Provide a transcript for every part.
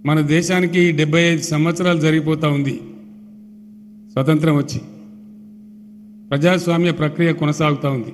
మన దేశానికి డెబ్బై ఐదు సంవత్సరాలు జరిగిపోతూ ఉంది స్వతంత్రం వచ్చి ప్రజాస్వామ్య ప్రక్రియ కొనసాగుతూ ఉంది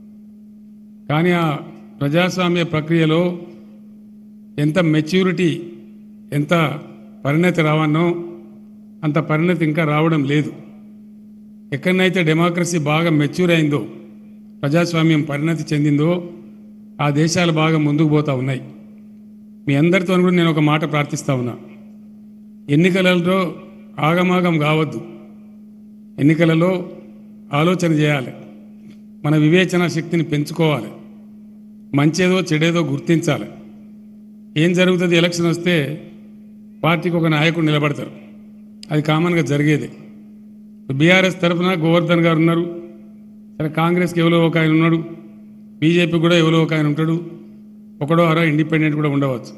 కానీ ఆ ప్రజాస్వామ్య ప్రక్రియలో ఎంత మెచ్యూరిటీ ఎంత పరిణతి రావన్నో అంత పరిణతి ఇంకా రావడం లేదు ఎక్కడనైతే డెమోక్రసీ బాగా మెచ్యూర్ అయిందో ప్రజాస్వామ్యం పరిణతి చెందిందో ఆ దేశాలు బాగా ముందుకు పోతూ ఉన్నాయి మీ అందరితో కూడా నేను ఒక మాట ప్రార్థిస్తా ఉన్నా ఎన్నికలలో ఆగమాగం కావద్దు ఎన్నికలలో ఆలోచన చేయాలి మన వివేచన శక్తిని పెంచుకోవాలి మంచేదో చెడేదో గుర్తించాలి ఏం జరుగుతుంది ఎలక్షన్ వస్తే పార్టీకి ఒక నాయకుడు నిలబడతారు అది కామన్గా జరిగేది బీఆర్ఎస్ తరఫున గోవర్ధన్ గారు ఉన్నారు సరే కాంగ్రెస్కి ఎవరో ఒక ఆయన ఉన్నాడు బీజేపీ కూడా ఎవరో ఒక ఆయన ఉంటాడు ఒకడో అరో ఇండిపెండెంట్ కూడా ఉండవచ్చు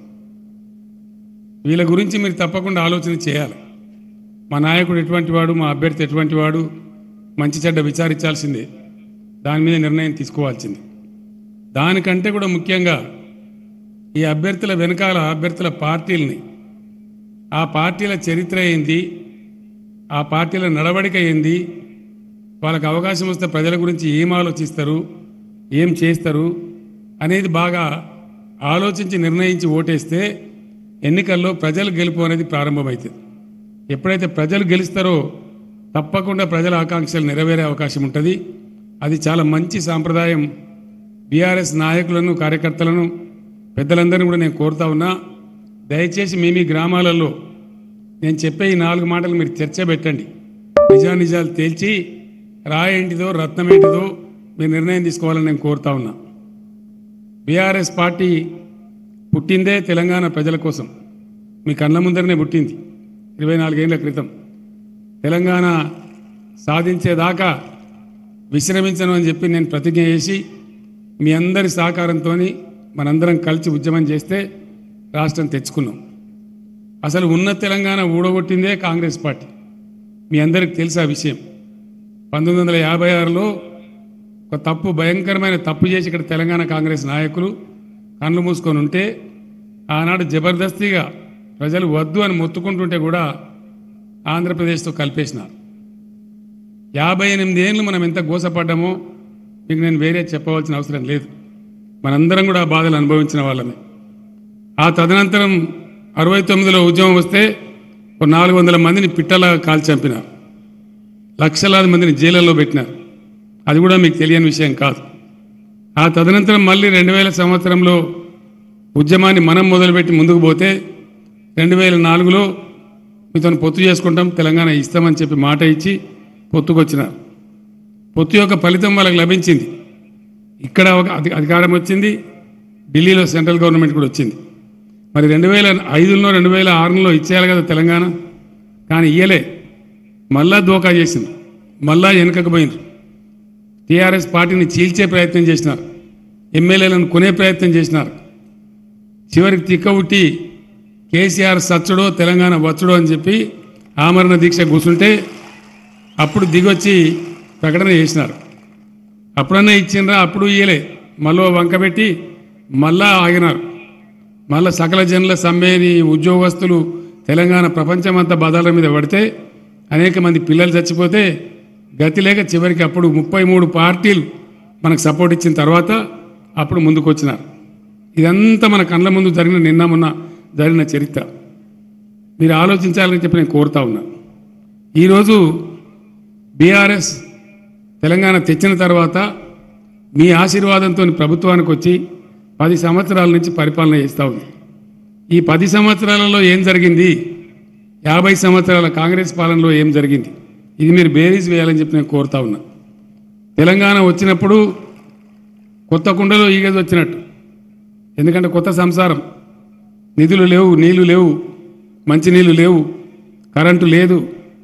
వీళ్ళ గురించి మీరు తప్పకుండా ఆలోచన చేయాలి మా నాయకుడు ఎటువంటి వాడు మా అభ్యర్థి ఎటువంటి వాడు మంచి చెడ్డ విచారించాల్సిందే దాని మీద నిర్ణయం తీసుకోవాల్సింది దానికంటే కూడా ముఖ్యంగా ఈ అభ్యర్థుల వెనకాల అభ్యర్థుల పార్టీలని ఆ పార్టీల చరిత్ర ఏంది ఆ పార్టీల నడవడిక ఏంది వాళ్ళకి అవకాశం వస్తే ప్రజల గురించి ఏం ఆలోచిస్తారు ఏం చేస్తారు అనేది బాగా ఆలోచించి నిర్ణయించి ఓటేస్తే ఎన్నికల్లో ప్రజలు గెలుపు అనేది ప్రారంభమవుతుంది ఎప్పుడైతే ప్రజలు గెలుస్తారో తప్పకుండా ప్రజల ఆకాంక్షలు నెరవేరే అవకాశం ఉంటుంది అది చాలా మంచి సాంప్రదాయం బీఆర్ఎస్ నాయకులను కార్యకర్తలను పెద్దలందరినీ కూడా నేను కోరుతా ఉన్నా దయచేసి మీ మీ గ్రామాలలో నేను చెప్పే ఈ నాలుగు మాటలు మీరు చర్చ పెట్టండి నిజానిజాలు తేల్చి రాయేంటిదో రత్నం ఏంటిదో మీరు నిర్ణయం తీసుకోవాలని నేను కోరుతా ఉన్నా బీఆర్ఎస్ పార్టీ పుట్టిందే తెలంగాణ ప్రజల కోసం మీ కళ్ళ ముందరనే పుట్టింది ఇరవై నాలుగేళ్ల క్రితం తెలంగాణ సాధించేదాకా విశ్రమించను అని చెప్పి నేను ప్రతిజ్ఞ చేసి మీ అందరి సహకారంతో మనందరం కలిసి ఉద్యమం చేస్తే రాష్ట్రం తెచ్చుకున్నాం అసలు ఉన్న తెలంగాణ ఊడగొట్టిందే కాంగ్రెస్ పార్టీ మీ అందరికి తెలుసు ఆ విషయం పంతొమ్మిది వందల యాభై ఆరులో ఒక తప్పు భయంకరమైన తప్పు చేసి ఇక్కడ తెలంగాణ కాంగ్రెస్ నాయకులు కళ్ళు మూసుకొని ఉంటే ఆనాడు జబర్దస్తిగా ప్రజలు వద్దు అని మొత్తుకుంటుంటే కూడా ఆంధ్రప్రదేశ్తో కలిపేసినారు యాభై ఎనిమిది ఏళ్ళు మనం ఎంత గోసపడ్డామో మీకు నేను వేరే చెప్పవలసిన అవసరం లేదు మనందరం కూడా ఆ బాధలు అనుభవించిన వాళ్ళమే ఆ తదనంతరం అరవై తొమ్మిదిలో ఉద్యమం వస్తే ఒక నాలుగు వందల మందిని పిట్టలా కాల్చి చంపినారు లక్షలాది మందిని జైళ్ళల్లో పెట్టినారు అది కూడా మీకు తెలియని విషయం కాదు ఆ తదనంతరం మళ్ళీ రెండు వేల సంవత్సరంలో ఉద్యమాన్ని మనం మొదలుపెట్టి ముందుకు పోతే రెండు వేల నాలుగులో మీతో పొత్తు చేసుకుంటాం తెలంగాణ ఇస్తామని చెప్పి మాట ఇచ్చి పొత్తుకొచ్చినారు పొత్తు యొక్క ఫలితం వాళ్ళకి లభించింది ఇక్కడ ఒక అధి- అధికారం వచ్చింది ఢిల్లీలో సెంట్రల్ గవర్నమెంట్ కూడా వచ్చింది మరి రెండు వేల ఐదులో రెండు వేల ఆరులో ఇచ్చేయాలి కదా తెలంగాణ కానీ ఇయ్యలే మళ్ళా దోకా చేసింది మళ్ళా వెనుకకు పోయినారు టీఆర్ఎస్ పార్టీని చీల్చే ప్రయత్నం చేసినారు ఎమ్మెల్యేలను కొనే ప్రయత్నం చేసినారు చివరికి తిక్కవుట్టి కేసీఆర్ సచ్చుడో తెలంగాణ వచ్చుడో అని చెప్పి ఆమరణ దీక్ష కూర్చుంటే అప్పుడు దిగొచ్చి ప్రకటన చేసినారు అప్పుడన్నా ఇచ్చిండ్రా అప్పుడు ఇయ్యలే మళ్ళీ వంక పెట్టి మళ్ళా ఆగినారు మళ్ళా సకల జనుల సమ్మెని ఉద్యోగస్తులు తెలంగాణ ప్రపంచమంతా బదాల మీద పడితే అనేక మంది పిల్లలు చచ్చిపోతే గతి లేక చివరికి అప్పుడు ముప్పై మూడు పార్టీలు మనకు సపోర్ట్ ఇచ్చిన తర్వాత అప్పుడు ముందుకు వచ్చినారు ఇదంతా మన కళ్ళ ముందు జరిగిన నిన్న మొన్న జరిగిన చరిత్ర మీరు ఆలోచించాలని చెప్పి నేను కోరుతా ఉన్నా ఈరోజు బీఆర్ఎస్ తెలంగాణ తెచ్చిన తర్వాత మీ ఆశీర్వాదంతో ప్రభుత్వానికి వచ్చి పది సంవత్సరాల నుంచి పరిపాలన చేస్తూ ఉంది ఈ పది సంవత్సరాలలో ఏం జరిగింది యాభై సంవత్సరాల కాంగ్రెస్ పాలనలో ఏం జరిగింది ఇది మీరు బేరీజ్ వేయాలని చెప్పి నేను కోరుతా ఉన్నా తెలంగాణ వచ్చినప్పుడు కొత్త కుండలో ఈగది వచ్చినట్టు ఎందుకంటే కొత్త సంసారం నిధులు లేవు నీళ్లు లేవు మంచినీళ్ళు లేవు కరెంటు లేదు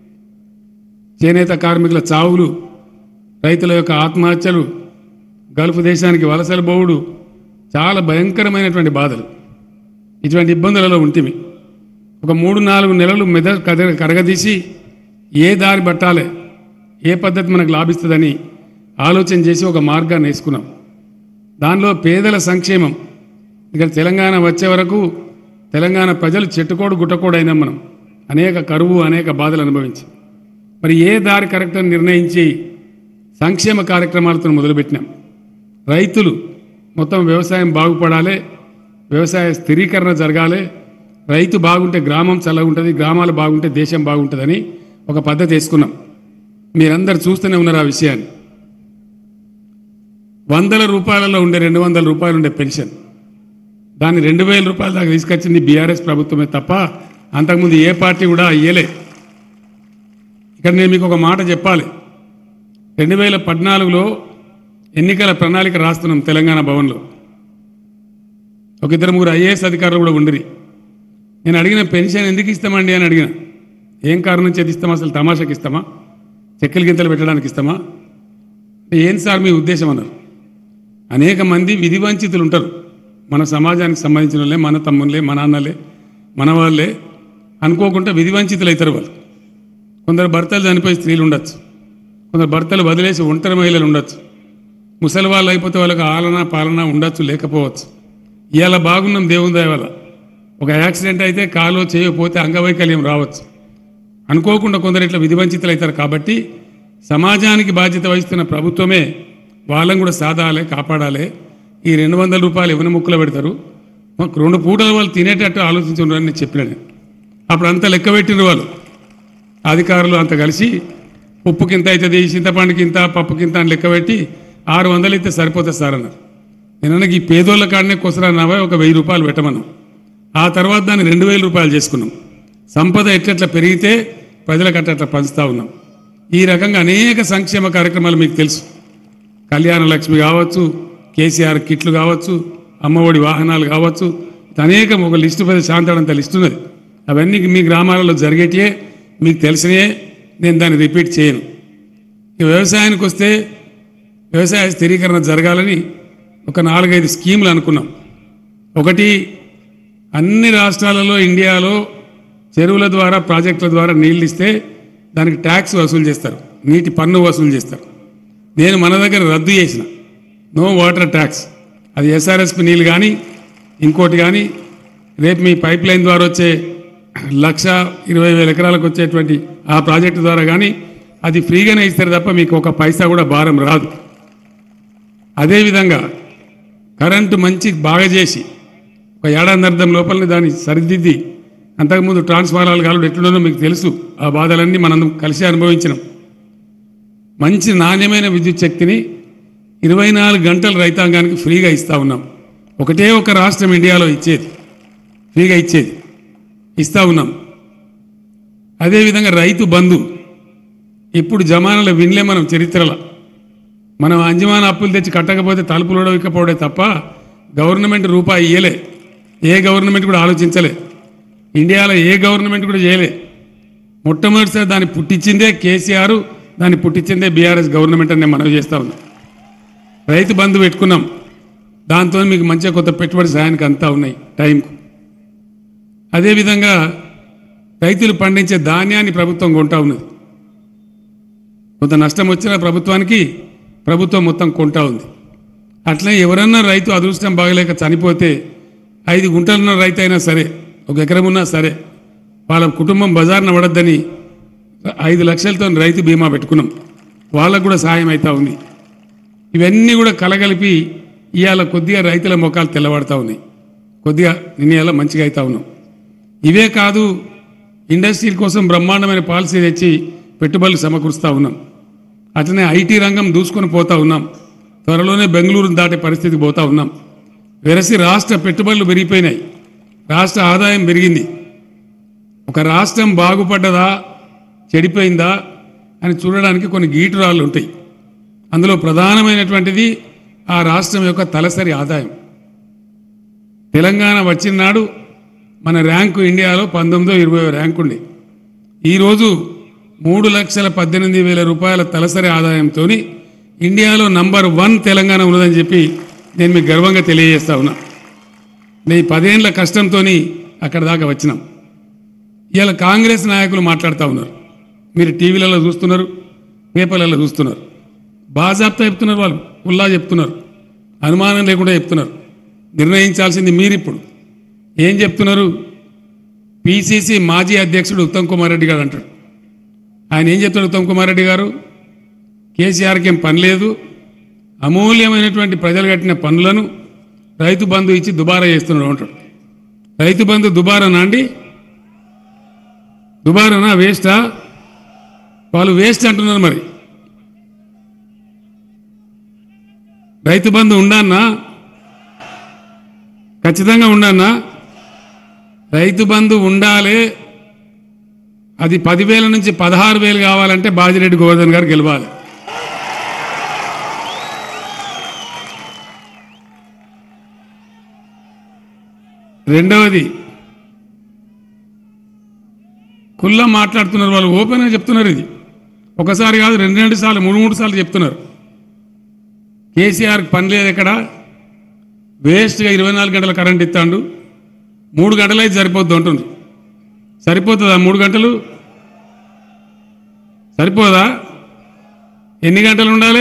చేనేత కార్మికుల చావులు రైతుల యొక్క ఆత్మహత్యలు గల్ఫ్ దేశానికి వలసలు పోవుడు చాలా భయంకరమైనటువంటి బాధలు ఇటువంటి ఇబ్బందులలో ఉంటివి ఒక మూడు నాలుగు నెలలు మెద కద కరగదీసి ఏ దారి పట్టాలి ఏ పద్ధతి మనకు లాభిస్తుందని ఆలోచన చేసి ఒక మార్గాన్ని వేసుకున్నాం దానిలో పేదల సంక్షేమం ఇక్కడ తెలంగాణ వచ్చే వరకు తెలంగాణ ప్రజలు చెట్టుకోడు గుట్టకోడు అయినాం మనం అనేక కరువు అనేక బాధలు అనుభవించి మరి ఏ దారి కరెక్ట్ అని నిర్ణయించి సంక్షేమ కార్యక్రమాలతో మొదలుపెట్టినాం రైతులు మొత్తం వ్యవసాయం బాగుపడాలి వ్యవసాయ స్థిరీకరణ జరగాలి రైతు బాగుంటే గ్రామం చల్లగా ఉంటుంది గ్రామాలు బాగుంటే దేశం బాగుంటుందని ఒక పద్ధతి వేసుకున్నాం మీరందరు చూస్తూనే ఉన్నారు ఆ విషయాన్ని వందల రూపాయలలో ఉండే రెండు వందల రూపాయలు ఉండే పెన్షన్ దాన్ని రెండు వేల రూపాయల దాకా తీసుకొచ్చింది బీఆర్ఎస్ ప్రభుత్వమే తప్ప అంతకుముందు ఏ పార్టీ కూడా ఇయ్యలే ఇక్కడ నేను మీకు ఒక మాట చెప్పాలి రెండు వేల పద్నాలుగులో ఎన్నికల ప్రణాళిక రాస్తున్నాం తెలంగాణ భవన్లో ఒక ఇద్దరు ముగ్గురు ఐఏఎస్ అధికారులు కూడా ఉండిరి నేను అడిగిన పెన్షన్ ఎందుకు ఇస్తామండి అని అడిగిన ఏం కారణం చేతి ఇస్తామా అసలు తమాషాకి ఇస్తామా చెక్కలు గింతలు పెట్టడానికి ఇస్తామా అంటే ఏం సార్ మీ ఉద్దేశం అన్నారు అనేక మంది విధి వంచితులు ఉంటారు మన సమాజానికి సంబంధించిన వాళ్ళే మన తమ్ముళ్ళే మన అన్నలే మన వాళ్ళే అనుకోకుండా విధి వంచితులు అవుతారు వాళ్ళు కొందరు భర్తలు చనిపోయి స్త్రీలు ఉండొచ్చు కొందరు భర్తలు వదిలేసి ఒంటరి మహిళలు ఉండొచ్చు ముసలి వాళ్ళు అయిపోతే వాళ్ళకి ఆలన పాలన ఉండొచ్చు లేకపోవచ్చు ఇవాళ బాగున్నాం దేవుని దయ వల్ల ఒక యాక్సిడెంట్ అయితే కాలో చేయకపోతే అంగవైకల్యం రావచ్చు అనుకోకుండా కొందరు ఇట్లా విధివంచితులు అవుతారు కాబట్టి సమాజానికి బాధ్యత వహిస్తున్న ప్రభుత్వమే వాళ్ళని కూడా సాధాలే కాపాడాలి ఈ రెండు వందల రూపాయలు ఎవరి ముక్కులో పెడతారు మాకు రెండు పూటలు వాళ్ళు తినేటట్టు ఆలోచించున్నారని నేను చెప్పిన నేను అప్పుడు అంతా లెక్క పెట్టిన వాళ్ళు అధికారులు అంత కలిసి ఉప్పుకి ఇంత అవుతుంది చింతపండుకి ఇంత పప్పుకి ఇంత అని లెక్క పెట్టి ఆరు వందలు ఇస్తే సరిపోతుంది సార్ అన్నారు నేను ఈ పేదోళ్ళ కాడనే కొసరా నవే ఒక వెయ్యి రూపాయలు పెట్టమన్నాం ఆ తర్వాత దాన్ని రెండు వేల రూపాయలు చేసుకున్నాం సంపద ఎట్లెట్లా పెరిగితే ప్రజలకు అట్లా పంచుతా ఉన్నాం ఈ రకంగా అనేక సంక్షేమ కార్యక్రమాలు మీకు తెలుసు కళ్యాణ లక్ష్మి కావచ్చు కేసీఆర్ కిట్లు కావచ్చు అమ్మఒడి వాహనాలు కావచ్చు అనేకం ఒక లిస్టు పెద్ద శాంతాడంత లిస్ట్ ఉన్నది అవన్నీ మీ గ్రామాలలో జరిగేటియే మీకు తెలిసినయే నేను దాన్ని రిపీట్ చేయను ఇక వ్యవసాయానికి వస్తే వ్యవసాయ స్థిరీకరణ జరగాలని ఒక నాలుగైదు స్కీములు అనుకున్నాం ఒకటి అన్ని రాష్ట్రాలలో ఇండియాలో చెరువుల ద్వారా ప్రాజెక్టుల ద్వారా నీళ్ళు ఇస్తే దానికి ట్యాక్స్ వసూలు చేస్తారు నీటి పన్ను వసూలు చేస్తారు నేను మన దగ్గర రద్దు చేసిన నో వాటర్ ట్యాక్స్ అది ఎస్ఆర్ఎస్పి నీళ్ళు కానీ ఇంకోటి కానీ రేపు మీ పైప్ లైన్ ద్వారా వచ్చే లక్ష ఇరవై వేల ఎకరాలకు వచ్చేటువంటి ఆ ప్రాజెక్టు ద్వారా కానీ అది ఫ్రీగానే ఇస్తారు తప్ప మీకు ఒక పైసా కూడా భారం రాదు అదేవిధంగా కరెంటు మంచి బాగా చేసి ఒక ఏడాది లోపలనే దాన్ని సరిదిద్ది అంతకుముందు ట్రాన్స్ఫారాలు కాలు ఎట్లుండో మీకు తెలుసు ఆ బాధలన్నీ మనం కలిసి అనుభవించినాం మంచి నాణ్యమైన విద్యుత్ శక్తిని ఇరవై నాలుగు గంటలు రైతాంగానికి ఫ్రీగా ఇస్తా ఉన్నాం ఒకటే ఒక రాష్ట్రం ఇండియాలో ఇచ్చేది ఫ్రీగా ఇచ్చేది ఇస్తా ఉన్నాం అదేవిధంగా రైతు బంధు ఇప్పుడు జమానాలో వినలే మనం చరిత్రలో మనం అంజమాన అప్పులు తెచ్చి కట్టకపోతే తలుపులు ఉడవకపోవడే తప్ప గవర్నమెంట్ రూపాయి ఇయ్యలే ఏ గవర్నమెంట్ కూడా ఆలోచించలే ఇండియాలో ఏ గవర్నమెంట్ కూడా చేయలే మొట్టమొదటిసారి దాన్ని పుట్టించిందే కేసీఆర్ దాన్ని పుట్టించిందే బీఆర్ఎస్ గవర్నమెంట్ అని నేను మనవి చేస్తా ఉన్నా రైతు బంధు పెట్టుకున్నాం దాంతో మీకు మంచిగా కొత్త పెట్టుబడి సాయానికి అంతా ఉన్నాయి టైంకు అదేవిధంగా రైతులు పండించే ధాన్యాన్ని ప్రభుత్వం కొంటా ఉన్నది కొంత నష్టం వచ్చిన ప్రభుత్వానికి ప్రభుత్వం మొత్తం కొంటా ఉంది అట్లనే ఎవరన్నా రైతు అదృష్టం బాగలేక చనిపోతే ఐదు గుంటలున్న రైతు అయినా సరే ఒక ఎకరం ఉన్నా సరే వాళ్ళ కుటుంబం బజార్న పడద్దని ఐదు లక్షలతో రైతు బీమా పెట్టుకున్నాం వాళ్ళకు కూడా సాయం అవుతా ఉంది ఇవన్నీ కూడా కలగలిపి ఇవాళ కొద్దిగా రైతుల మొక్కలు తెల్లబడతా ఉన్నాయి కొద్దిగా నిన్న మంచిగా అవుతా ఉన్నాం ఇవే కాదు ఇండస్ట్రీల కోసం బ్రహ్మాండమైన పాలసీ తెచ్చి పెట్టుబడులు సమకూరుస్తూ ఉన్నాం అట్లనే ఐటీ రంగం దూసుకొని పోతా ఉన్నాం త్వరలోనే బెంగళూరు దాటే పరిస్థితికి పోతా ఉన్నాం వెరసి రాష్ట్ర పెట్టుబడులు పెరిగిపోయినాయి రాష్ట్ర ఆదాయం పెరిగింది ఒక రాష్ట్రం బాగుపడ్డదా చెడిపోయిందా అని చూడడానికి కొన్ని గీటురాళ్ళు ఉంటాయి అందులో ప్రధానమైనటువంటిది ఆ రాష్ట్రం యొక్క తలసరి ఆదాయం తెలంగాణ వచ్చిన నాడు మన ర్యాంకు ఇండియాలో పంతొమ్మిదో ఇరవై ర్యాంకు ఉండే ఈరోజు మూడు లక్షల పద్దెనిమిది వేల రూపాయల తలసరి ఆదాయంతో ఇండియాలో నంబర్ వన్ తెలంగాణ ఉన్నదని చెప్పి నేను మీకు గర్వంగా తెలియజేస్తా ఉన్నా నీ పదేళ్ల కష్టంతో అక్కడ దాకా వచ్చినాం ఇవాళ కాంగ్రెస్ నాయకులు మాట్లాడుతూ ఉన్నారు మీరు టీవీలలో చూస్తున్నారు పేపర్లలో చూస్తున్నారు బాజాబ్తా చెప్తున్నారు వాళ్ళు ఉల్లా చెప్తున్నారు అనుమానం లేకుండా చెప్తున్నారు నిర్ణయించాల్సింది మీరిప్పుడు ఏం చెప్తున్నారు పిసిసి మాజీ అధ్యక్షుడు ఉత్తమ్ కుమార్ రెడ్డి గారు అంటాడు ఆయన ఏం చెప్తాడు ఉత్తమ్ కుమార్ రెడ్డి గారు కేసీఆర్కి ఏం పని లేదు అమూల్యమైనటువంటి ప్రజలు కట్టిన పనులను రైతు బంధు ఇచ్చి దుబారా చేస్తున్నాడు అంటాడు రైతు బంధు దుబారానా అండి దుబారానా వేస్టా వాళ్ళు వేస్ట్ అంటున్నారు మరి రైతు బంధు ఉండన్నా ఖచ్చితంగా ఉండన్నా రైతు బంధు ఉండాలి అది పదివేల నుంచి పదహారు వేలు కావాలంటే బాజిరెడ్డి గోవర్ధన్ గారు గెలవాలి రెండవది కుల్లా మాట్లాడుతున్నారు వాళ్ళు ఓపెన్గా చెప్తున్నారు ఇది ఒకసారి కాదు రెండు రెండు సార్లు మూడు మూడు సార్లు చెప్తున్నారు కేసీఆర్కి పని లేదు ఎక్కడ వేస్ట్గా ఇరవై నాలుగు గంటల కరెంట్ ఇస్తాడు మూడు గంటలు అయితే సరిపోద్ది అంటుంది సరిపోతుందా మూడు గంటలు సరిపోదా ఎన్ని గంటలు ఉండాలి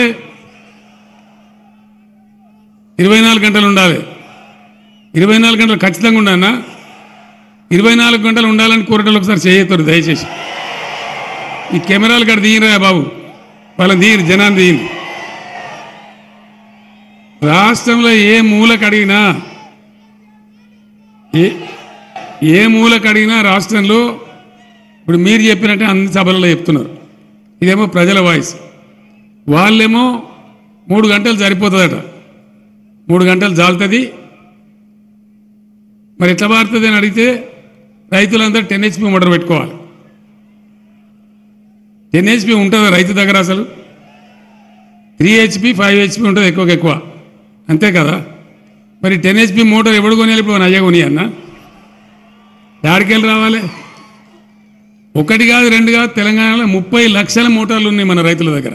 ఇరవై నాలుగు గంటలు ఉండాలి ఇరవై నాలుగు గంటలు ఖచ్చితంగా ఉండాలన్నా ఇరవై నాలుగు గంటలు ఉండాలని కోరటలు ఒకసారి చేయొద్దు దయచేసి ఈ కెమెరాలు కాడ తీయరా బాబు వాళ్ళని తీయరు జనాన్ని తీయరు రాష్ట్రంలో ఏ మూలకు అడిగినా ఏ ఏ మూలకు అడిగినా రాష్ట్రంలో ఇప్పుడు మీరు చెప్పినట్టే అన్ని సభలలో చెప్తున్నారు ఇదేమో ప్రజల వాయిస్ వాళ్ళేమో మూడు గంటలు సరిపోతుందట మూడు గంటలు జాలుతుంది మరి ఎట్లా మారుతుంది అని అడిగితే రైతులందరూ టెన్ హెచ్పి మోటార్ పెట్టుకోవాలి టెన్ హెచ్పి ఉంటుందా రైతు దగ్గర అసలు త్రీ హెచ్పి ఫైవ్ హెచ్పి ఉంటుంది ఎక్కువకి ఎక్కువ అంతే కదా మరి టెన్ హెచ్పి మోటార్ ఎవడు కొనేయాలి ఇప్పుడు అయ్యా కొని అన్న యాడికెళ్ళి రావాలి ఒకటి కాదు రెండు కాదు తెలంగాణలో ముప్పై లక్షల మోటార్లు ఉన్నాయి మన రైతుల దగ్గర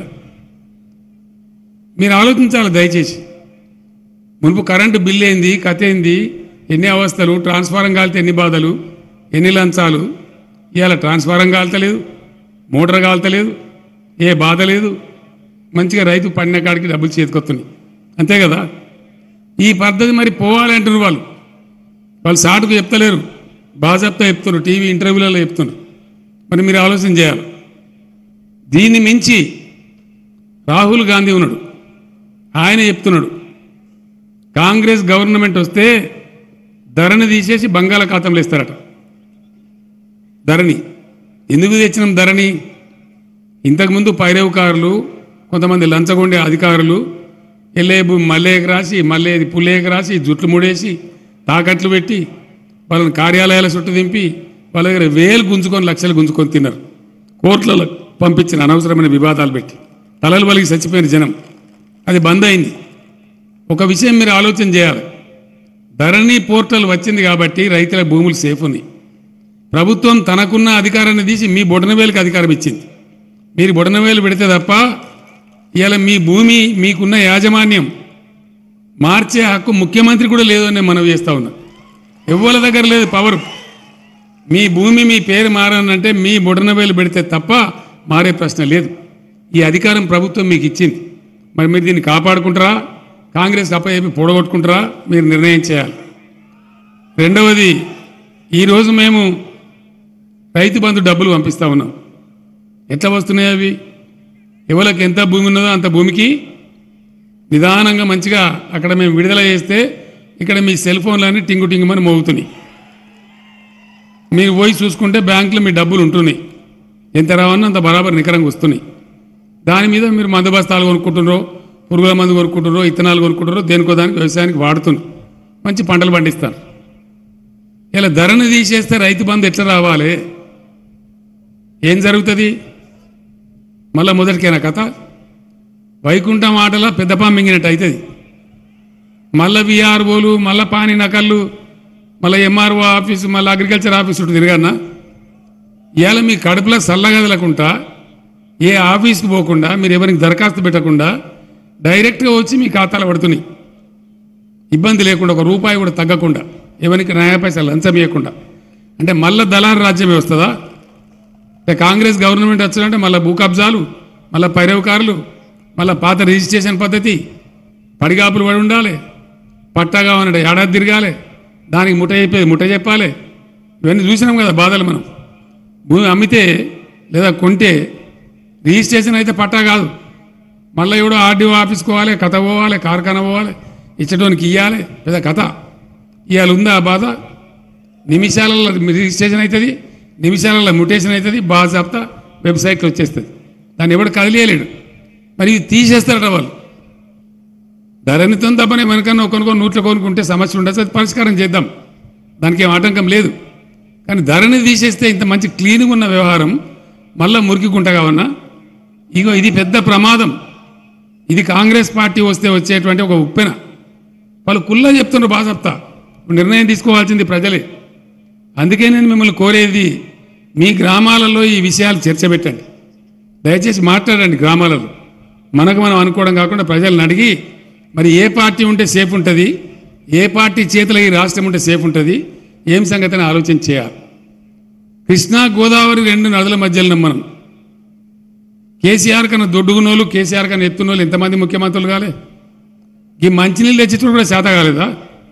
మీరు ఆలోచించాలి దయచేసి మునుపు కరెంటు బిల్ ఏంది కథ ఏంది ఎన్ని అవస్థలు ట్రాన్స్ఫారం కాలితే ఎన్ని బాధలు ఎన్ని లంచాలు ఇవాళ ట్రాన్స్ఫారం కాల్తలేదు మోటార్ కాల్తలేదు ఏ బాధ లేదు మంచిగా రైతు పండిన కాడికి డబ్బులు చేతికొస్తున్నాయి అంతే కదా ఈ పద్ధతి మరి పోవాలి అంటున్నారు వాళ్ళు వాళ్ళు సాటుకు చెప్తలేరు బాజాప్తా చెప్తున్నారు టీవీ ఇంటర్వ్యూలలో చెప్తున్నారు మరి మీరు ఆలోచన చేయాలి దీన్ని మించి రాహుల్ గాంధీ ఉన్నాడు ఆయన చెప్తున్నాడు కాంగ్రెస్ గవర్నమెంట్ వస్తే ధరని తీసేసి బంగాళాఖాతంలో ఇస్తారట ధరని ఎందుకు తెచ్చినాం ధరని ఇంతకుముందు పైరవకారులు కొంతమంది లంచగొండే అధికారులు ఎల్లేబు మల్లేకి రాసి మల్లేది పుల్లేకి రాసి జుట్లు ముడేసి తాకట్లు పెట్టి వాళ్ళని కార్యాలయాల చుట్టూ దింపి వాళ్ళ దగ్గర వేలు గుంజుకొని లక్షలు గుంజుకొని తిన్నారు కోర్టులలో పంపించిన అనవసరమైన వివాదాలు పెట్టి తలలు బలికి చచ్చిపోయిన జనం అది బంద్ అయింది ఒక విషయం మీరు ఆలోచన చేయాలి ధరణి పోర్టల్ వచ్చింది కాబట్టి రైతుల భూములు సేఫ్ ఉన్నాయి ప్రభుత్వం తనకున్న అధికారాన్ని తీసి మీ బొడనవేలుకి అధికారం ఇచ్చింది మీరు బొడనవేలు పెడితే తప్ప ఇవాళ మీ భూమి మీకున్న యాజమాన్యం మార్చే హక్కు ముఖ్యమంత్రి కూడా లేదు అని నేను మనవి చేస్తా ఉన్నా ఎవ్వరి దగ్గర లేదు పవర్ మీ భూమి మీ పేరు మారానంటే మీ బొడనవేలు పెడితే తప్ప మారే ప్రశ్న లేదు ఈ అధికారం ప్రభుత్వం మీకు ఇచ్చింది మరి మీరు దీన్ని కాపాడుకుంటారా కాంగ్రెస్ అప్పయ్యి పొడగొట్టుకుంటారా మీరు నిర్ణయం చేయాలి రెండవది ఈరోజు మేము రైతు బంధు డబ్బులు పంపిస్తా ఉన్నాం ఎట్లా వస్తున్నాయి అవి ఎవరికి ఎంత భూమి ఉన్నదో అంత భూమికి నిదానంగా మంచిగా అక్కడ మేము విడుదల చేస్తే ఇక్కడ మీ సెల్ ఫోన్లన్నీ టింగు టింగుమని మోగుతున్నాయి మీరు పోయి చూసుకుంటే బ్యాంకులో మీ డబ్బులు ఉంటున్నాయి ఎంత రావన్నా అంత బరాబర్ నికరంగా వస్తున్నాయి దాని మీద మీరు మందు బస్తాలు కొనుక్కుంటున్నారో పురుగుల మందు కొనుక్కుంటున్నారో ఇత్తనాలు కొనుక్కుంటారో దేనికో దానికి వ్యవసాయానికి వాడుతున్నారు మంచి పంటలు పండిస్తారు ఇలా ధరను తీసేస్తే రైతు బంధు ఎట్లా రావాలి ఏం జరుగుతుంది మళ్ళా మొదటికేనా కథ వైకుంఠం ఆటల పెద్ద పాము మింగినట్టు అవుతుంది మళ్ళా విఆర్ఓలు మళ్ళా పాని నకళ్ళు మళ్ళీ ఎంఆర్ఓ ఆఫీసు మళ్ళీ అగ్రికల్చర్ ఆఫీస్ ఉంటుంది తిరగన్నా ఇవాళ మీ కడుపులో చల్లగదలకుండా ఏ ఆఫీస్కి పోకుండా మీరు ఎవరికి దరఖాస్తు పెట్టకుండా డైరెక్ట్గా వచ్చి మీ ఖాతాలో పడుతున్నాయి ఇబ్బంది లేకుండా ఒక రూపాయి కూడా తగ్గకుండా ఎవరికి న్యాయ పైసలు లంచం ఇవ్వకుండా అంటే మళ్ళా దళారు రాజ్యమే వస్తుందా అంటే కాంగ్రెస్ గవర్నమెంట్ వచ్చిందంటే మళ్ళీ భూ కబ్జాలు మళ్ళీ పైరవకారులు మళ్ళీ పాత రిజిస్ట్రేషన్ పద్ధతి పడిగాపులు పడి ఉండాలి పట్టాగా ఉన్నట్టు ఏడాది తిరగాలి దానికి ముఠ చెప్పేది ముఠ చెప్పాలి ఇవన్నీ చూసినాం కదా బాధలు మనం భూమి అమ్మితే లేదా కొంటే రిజిస్ట్రేషన్ అయితే పట్టా కాదు మళ్ళీ ఎవడో ఆర్డీఓ ఆఫీస్కి పోవాలి కథ పోవాలి కార్ఖానా పోవాలి ఇచ్చడానికి ఇవ్వాలి పెద్ద కథ ఇవాళ ఉందా ఆ బాధ నిమిషాలలో రిజిస్ట్రేషన్ అవుతుంది నిమిషాలలో ముటేషన్ అవుతుంది బాజాప్తా వెబ్సైట్లో వచ్చేస్తుంది దాన్ని ఎవడు కదిలేయలేడు మరి ఇది తీసేస్తారట వాళ్ళు ధరనితో తప్పనే మనకన్నా కొనుక్కొని నూట్లో కొనుక్కుంటే సమస్య ఉండదు అది పరిష్కారం చేద్దాం దానికి ఏం ఆటంకం లేదు కానీ ధరని తీసేస్తే ఇంత మంచి క్లీన్గా ఉన్న వ్యవహారం మళ్ళా మురికికుంటా కావన్నా ఇగో ఇది పెద్ద ప్రమాదం ఇది కాంగ్రెస్ పార్టీ వస్తే వచ్చేటువంటి ఒక ఉప్పెన వాళ్ళు కుల్లా చెప్తున్నారు బాగా చెప్తా నిర్ణయం తీసుకోవాల్సింది ప్రజలే అందుకే నేను మిమ్మల్ని కోరేది మీ గ్రామాలలో ఈ విషయాలు చర్చ పెట్టండి దయచేసి మాట్లాడండి గ్రామాలలో మనకు మనం అనుకోవడం కాకుండా ప్రజలను అడిగి మరి ఏ పార్టీ ఉంటే సేఫ్ ఉంటుంది ఏ పార్టీ చేతిలో ఈ రాష్ట్రం ఉంటే సేఫ్ ఉంటుంది ఏం సంగతిని ఆలోచన చేయాలి కృష్ణా గోదావరి రెండు నదుల మధ్యలో మనం కేసీఆర్ కన్నా దొడ్డుగునోళ్ళు కేసీఆర్ కన్నా ఎత్తునోళ్ళు ఎంతమంది ముఖ్యమంత్రులు కాలే ఈ మంచినీళ్ళు తెచ్చేటప్పుడు కూడా చేత కాలేదా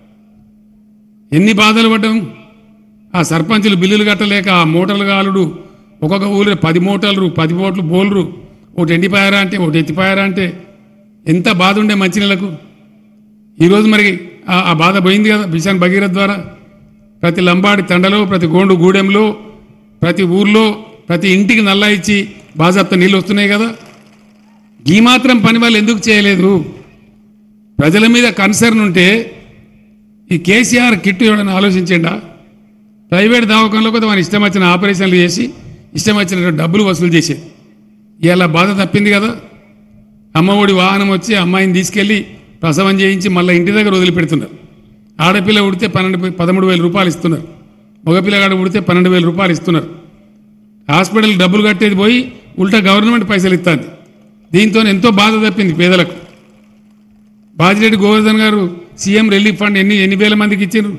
ఎన్ని బాధలు పడ్డాం ఆ సర్పంచులు బిల్లులు కట్టలేక ఆ మూటలు కాలుడు ఒక్కొక్క ఊళ్ళో పది మూటలు పది మూటలు బోల్రు ఒకటి ఎండిపోయారా అంటే ఒకటి ఎత్తిపోయారా అంటే ఎంత బాధ ఉండే మంచినీళ్ళకు ఈరోజు మరి ఆ- ఆ బాధ పోయింది కదా బిషాన్ భగీరథ్ ద్వారా ప్రతి లంబాడి తండలో ప్రతి గోండు గూడెంలో ప్రతి ఊర్లో ప్రతి ఇంటికి నల్లా ఇచ్చి బాజాప్త నీళ్ళు వస్తున్నాయి కదా ఈ మాత్రం పని వాళ్ళు ఎందుకు చేయలేదు ప్రజల మీద కన్సర్న్ ఉంటే ఈ కేసీఆర్ కిట్ ఇవ్వడని ఆలోచించండా ప్రైవేట్ దవాఖానలో కూడా మన ఇష్టం వచ్చిన ఆపరేషన్లు చేసి ఇష్టం వచ్చిన డబ్బులు వసూలు చేసేది ఇలా బాధ తప్పింది కదా అమ్మఒడి వాహనం వచ్చి అమ్మాయిని తీసుకెళ్ళి ప్రసవం చేయించి మళ్ళీ ఇంటి దగ్గర వదిలిపెడుతున్నారు ఆడపిల్ల ఉడితే పన్నెండు పదమూడు వేల రూపాయలు ఇస్తున్నారు మగపిల్లగాడు ఉడితే పన్నెండు వేల రూపాయలు ఇస్తున్నారు హాస్పిటల్ డబ్బులు కట్టేది పోయి ఉల్టా గవర్నమెంట్ పైసలు ఇస్తుంది దీంతో ఎంతో బాధ తప్పింది పేదలకు బాజిరెడ్డి గోవర్ధన్ గారు సీఎం రిలీఫ్ ఫండ్ ఎన్ని ఎన్ని వేల మందికి ఇచ్చారు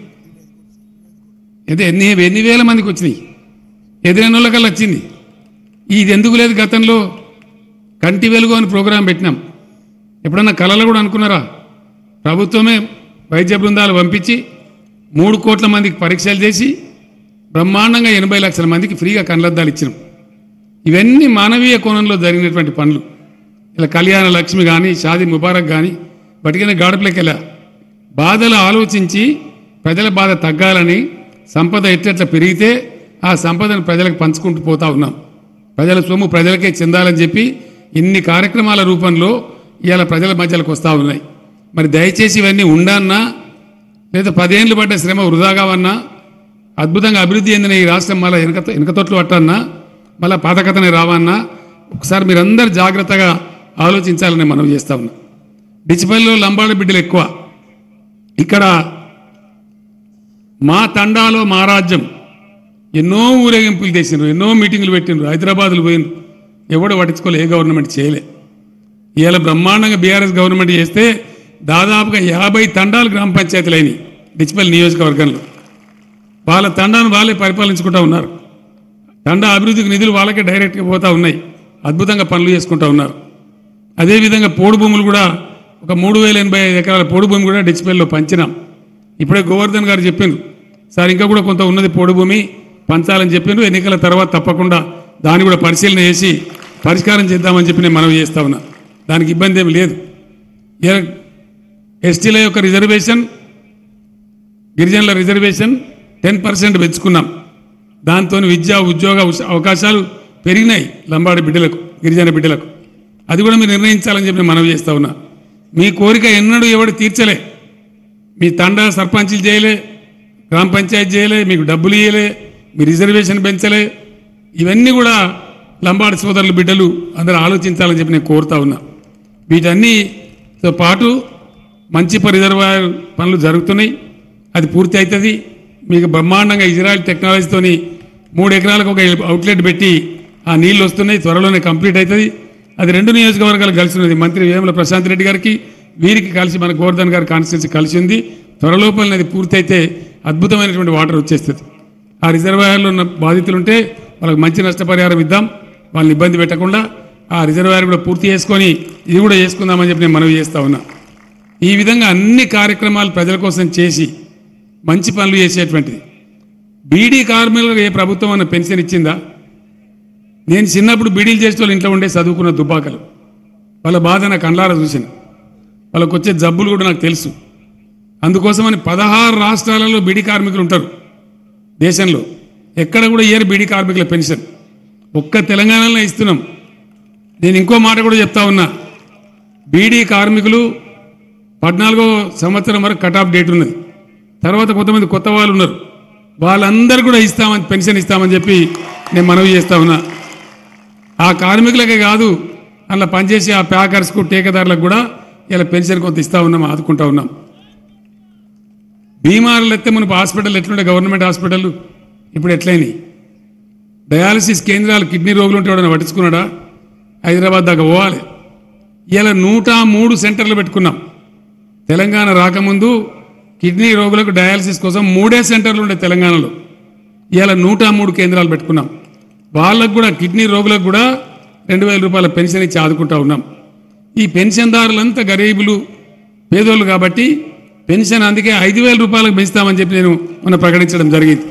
అయితే ఎన్ని ఎన్ని వేల మందికి వచ్చినాయి ఎదురైన వాళ్ళకల్లా వచ్చింది ఇది ఎందుకు లేదు గతంలో కంటి వెలుగు అని ప్రోగ్రాం పెట్టినాం ఎప్పుడన్నా కళలు కూడా అనుకున్నారా ప్రభుత్వమే వైద్య బృందాలు పంపించి మూడు కోట్ల మందికి పరీక్షలు చేసి బ్రహ్మాండంగా ఎనభై లక్షల మందికి ఫ్రీగా కళ్ళద్దాలు ఇచ్చినాం ఇవన్నీ మానవీయ కోణంలో జరిగినటువంటి పనులు ఇలా కళ్యాణ లక్ష్మి కానీ షాది ముబారక్ కానీ బతికిన గాడపలకి వెళ్ళా బాధలు ఆలోచించి ప్రజల బాధ తగ్గాలని సంపద ఎట్లెట్లా పెరిగితే ఆ సంపదను ప్రజలకు పంచుకుంటూ పోతా ఉన్నాం ప్రజల సొమ్ము ప్రజలకే చెందాలని చెప్పి ఇన్ని కార్యక్రమాల రూపంలో ఇవాళ ప్రజల మధ్యలోకి వస్తూ ఉన్నాయి మరి దయచేసి ఇవన్నీ ఉండన్నా లేదా పదేళ్ళు పడ్డ శ్రమ వృధాగా ఉన్నా అద్భుతంగా అభివృద్ధి చెందిన ఈ రాష్ట్రం మళ్ళీ వెనక వెనకతొట్లు పట్టన్నా మళ్ళీ పాతకథనే రావన్నా ఒకసారి మీరందరూ జాగ్రత్తగా ఆలోచించాలని మనం చేస్తా ఉన్నాం డిచిపల్లిలో లంబాడి బిడ్డలు ఎక్కువ ఇక్కడ మా తండాలో మా రాజ్యం ఎన్నో ఊరేగింపులు చేసినారు ఎన్నో మీటింగులు పెట్టినారు హైదరాబాద్లు పోయినారు ఎవడో పట్టించుకోలే ఏ గవర్నమెంట్ చేయలే ఇవాళ బ్రహ్మాండంగా బీఆర్ఎస్ గవర్నమెంట్ చేస్తే దాదాపుగా యాభై తండాలు గ్రామ పంచాయతీలు అయినాయి డిచిపల్లి నియోజకవర్గంలో వాళ్ళ తండాను వాళ్ళే పరిపాలించుకుంటా ఉన్నారు తండా అభివృద్ధికి నిధులు వాళ్ళకే డైరెక్ట్గా పోతా ఉన్నాయి అద్భుతంగా పనులు చేసుకుంటా ఉన్నారు అదేవిధంగా పోడు భూములు కూడా ఒక మూడు వేల ఎనభై ఐదు ఎకరాల పోడు భూమి కూడా డిచిపల్లిలో పంచినాం ఇప్పుడే గోవర్ధన్ గారు చెప్పిండ్రు సార్ ఇంకా కూడా కొంత ఉన్నది పోడు భూమి పంచాలని చెప్పిండ్రు ఎన్నికల తర్వాత తప్పకుండా దాన్ని కూడా పరిశీలన చేసి పరిష్కారం చేద్దామని చెప్పి నేను మనవి చేస్తా ఉన్నా దానికి ఇబ్బంది ఏమి లేదు ఏ- ఎస్టీల యొక్క రిజర్వేషన్ గిరిజనుల రిజర్వేషన్ టెన్ పర్సెంట్ పెంచుకున్నాం దాంతో విద్యా ఉద్యోగ ఉస- అవకాశాలు పెరిగినాయి లంబాడి బిడ్డలకు గిరిజన బిడ్డలకు అది కూడా మీరు నిర్ణయించాలని చెప్పి మనవి చేస్తా ఉన్నా మీ కోరిక ఎన్నడూ ఎవడు తీర్చలే మీ తండా సర్పంచులు చేయలే గ్రామ పంచాయతీ చేయలే మీకు డబ్బులు ఇయ్యలే మీ రిజర్వేషన్ పెంచలే ఇవన్నీ కూడా లంబాడి సోదరుల బిడ్డలు అందరూ ఆలోచించాలని చెప్పి నేను కోరుతా ఉన్నా వీటన్నీతో పాటు మంచి రిజర్వాయర్ పనులు జరుగుతున్నాయి అది పూర్తి అవుతుంది మీకు బ్రహ్మాండంగా ఇజ్రాయెల్ టెక్నాలజీతోని మూడు ఎకరాలకు ఒక అవుట్లెట్ పెట్టి ఆ నీళ్ళు వస్తున్నాయి త్వరలోనే కంప్లీట్ అవుతుంది అది రెండు నియోజకవర్గాలు కలిసి ఉన్నది మంత్రి వేముల ప్రశాంత్ రెడ్డి గారికి వీరికి కలిసి మన గోవర్ధన్ గారి కాన్స్టిట్యూన్సీ కలిసి ఉంది త్వరలోపల అది పూర్తయితే అద్భుతమైనటువంటి వాటర్ వచ్చేస్తుంది ఆ రిజర్వాయర్లో ఉన్న బాధితులు ఉంటే వాళ్ళకి మంచి నష్టపరిహారం ఇద్దాం వాళ్ళని ఇబ్బంది పెట్టకుండా ఆ రిజర్వాయర్ కూడా పూర్తి చేసుకొని ఇది కూడా చేసుకుందామని చెప్పి నేను మనవి చేస్తా ఉన్నా ఈ విధంగా అన్ని కార్యక్రమాలు ప్రజల కోసం చేసి మంచి పనులు చేసేటువంటిది బీడీ కార్మికులకు ఏ ప్రభుత్వం అన్న పెన్షన్ ఇచ్చిందా నేను చిన్నప్పుడు బీడీలు చేసే వాళ్ళు ఇంట్లో ఉండే చదువుకున్న దుబ్బాకలు వాళ్ళ బాధ నాకు కండ్లారా చూసిన వాళ్ళకు వచ్చే జబ్బులు కూడా నాకు తెలుసు అందుకోసమని పదహారు రాష్ట్రాలలో బీడీ కార్మికులు ఉంటారు దేశంలో ఎక్కడ కూడా ఇయర్ బీడీ కార్మికుల పెన్షన్ ఒక్క తెలంగాణలో ఇస్తున్నాం నేను ఇంకో మాట కూడా చెప్తా ఉన్నా బీడీ కార్మికులు పద్నాలుగో సంవత్సరం వరకు కట్ ఆఫ్ డేట్ ఉన్నది తర్వాత కొంతమంది కొత్త వాళ్ళు ఉన్నారు వాళ్ళందరూ కూడా ఇస్తామని పెన్షన్ ఇస్తామని చెప్పి నేను మనవి చేస్తా ఉన్నా ఆ కార్మికులకే కాదు అలా పనిచేసే ఆ ప్యాకర్స్కు టేకదారులకు కూడా ఇలా పెన్షన్ కొంత ఇస్తా ఉన్నాం ఆదుకుంటా ఉన్నాం బీమార్లు ఎత్తే మనకు హాస్పిటల్ ఎట్లుండే గవర్నమెంట్ హాస్పిటల్ ఇప్పుడు ఎట్లయినాయి డయాలసిస్ కేంద్రాలు కిడ్నీ రోగులు ఉంటే ఎవడైనా పట్టించుకున్నాడా హైదరాబాద్ దాకా పోవాలి ఇలా నూట మూడు సెంటర్లు పెట్టుకున్నాం తెలంగాణ రాకముందు కిడ్నీ రోగులకు డయాలసిస్ కోసం మూడే సెంటర్లు ఉండే తెలంగాణలో ఇలా నూట మూడు కేంద్రాలు పెట్టుకున్నాం వాళ్ళకు కూడా కిడ్నీ రోగులకు కూడా రెండు వేల రూపాయల పెన్షన్ ఇచ్చి ఆదుకుంటా ఉన్నాం ఈ పెన్షన్దారులంతా గరీబులు పేదోళ్ళు కాబట్టి పెన్షన్ అందుకే ఐదు వేల రూపాయలకు పెంచుతామని చెప్పి నేను మొన్న ప్రకటించడం జరిగింది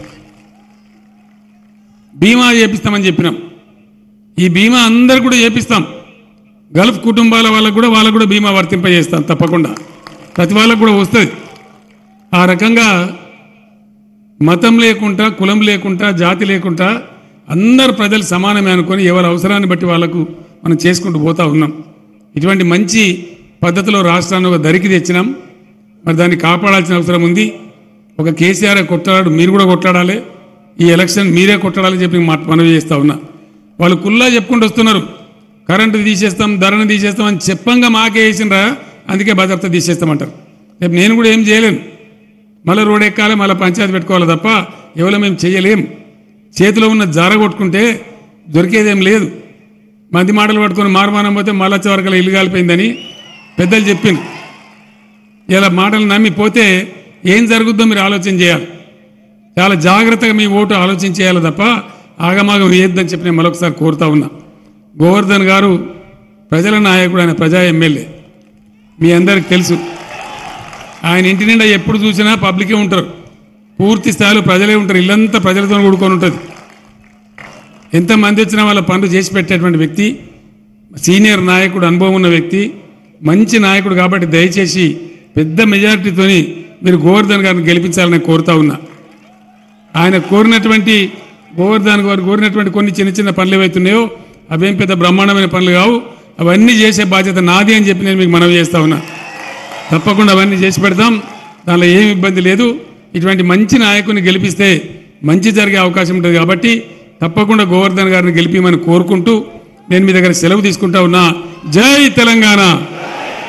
బీమా చేపిస్తామని చెప్పినాం ఈ బీమా అందరు కూడా చేపిస్తాం గల్ఫ్ కుటుంబాల వాళ్ళకు కూడా వాళ్ళకు కూడా బీమా వర్తింపజేస్తాం తప్పకుండా ప్రతి వాళ్ళకు కూడా వస్తుంది ఆ రకంగా మతం లేకుండా కులం లేకుండా జాతి లేకుండా అందరు ప్రజలు సమానమే అనుకొని ఎవరి అవసరాన్ని బట్టి వాళ్ళకు మనం చేసుకుంటూ పోతా ఉన్నాం ఇటువంటి మంచి పద్ధతిలో రాష్ట్రాన్ని ఒక దరికి తెచ్చినాం మరి దాన్ని కాపాడాల్సిన అవసరం ఉంది ఒక కేసీఆర్ కొట్లాడు మీరు కూడా కొట్లాడాలి ఈ ఎలక్షన్ మీరే కొట్లాడాలని చెప్పి మాట మనవి చేస్తా ఉన్నా వాళ్ళు కుల్లా చెప్పుకుంటూ వస్తున్నారు కరెంటు తీసేస్తాం ధరను తీసేస్తాం అని చెప్పంగా మాకే వేసినరా అందుకే భద్రత తీసేస్తామంటారు రేపు నేను కూడా ఏం చేయలేను మళ్ళీ రోడ్ ఎక్కాలి మళ్ళీ పంచాయతీ పెట్టుకోవాలి తప్ప ఎవరో మేము చేయలేం చేతిలో ఉన్న జార కొట్టుకుంటే దొరికేదేం లేదు మంది మాటలు పట్టుకొని మారుమానం పోతే మళ్ళా వరకు ఇల్లు కాలిపోయిందని పెద్దలు చెప్పింది ఇలా మాటలు నమ్మి పోతే ఏం జరుగుద్దో మీరు ఆలోచన చేయాలి చాలా జాగ్రత్తగా మీ ఓటు ఆలోచన చేయాలి తప్ప ఆగమాగం వేయొద్దని చెప్పి నేను మరొకసారి కోరుతా ఉన్నా గోవర్ధన్ గారు ప్రజల నాయకుడు ఆయన ప్రజా ఎమ్మెల్యే మీ అందరికి తెలుసు ఆయన ఇంటి నిండా ఎప్పుడు చూసినా పబ్లికే ఉంటారు పూర్తి స్థాయిలో ప్రజలే ఉంటారు ఇల్లంతా ప్రజలతో కూడుకొని ఉంటుంది ఎంతమంది వచ్చినా వాళ్ళ పనులు చేసి పెట్టేటువంటి వ్యక్తి సీనియర్ నాయకుడు అనుభవం ఉన్న వ్యక్తి మంచి నాయకుడు కాబట్టి దయచేసి పెద్ద మెజారిటీతోని మీరు గోవర్ధన్ గారిని గెలిపించాలని కోరుతా ఉన్నా ఆయన కోరినటువంటి గోవర్ధన్ గారు కోరినటువంటి కొన్ని చిన్న చిన్న పనులు ఏవైతున్నాయో అవేం పెద్ద బ్రహ్మాండమైన పనులు కావు అవన్నీ చేసే బాధ్యత నాది అని చెప్పి నేను మీకు మనవి చేస్తా ఉన్నా తప్పకుండా అవన్నీ చేసి పెడతాం దానిలో ఏం ఇబ్బంది లేదు ఇటువంటి మంచి నాయకుని గెలిపిస్తే మంచి జరిగే అవకాశం ఉంటుంది కాబట్టి తప్పకుండా గోవర్ధన్ గారిని గెలిపిమని కోరుకుంటూ నేను మీ దగ్గర సెలవు తీసుకుంటా ఉన్నా జై తెలంగాణ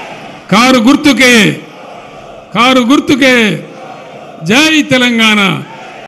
కారు గుర్తుకే కారు గుర్తుకే జై తెలంగాణ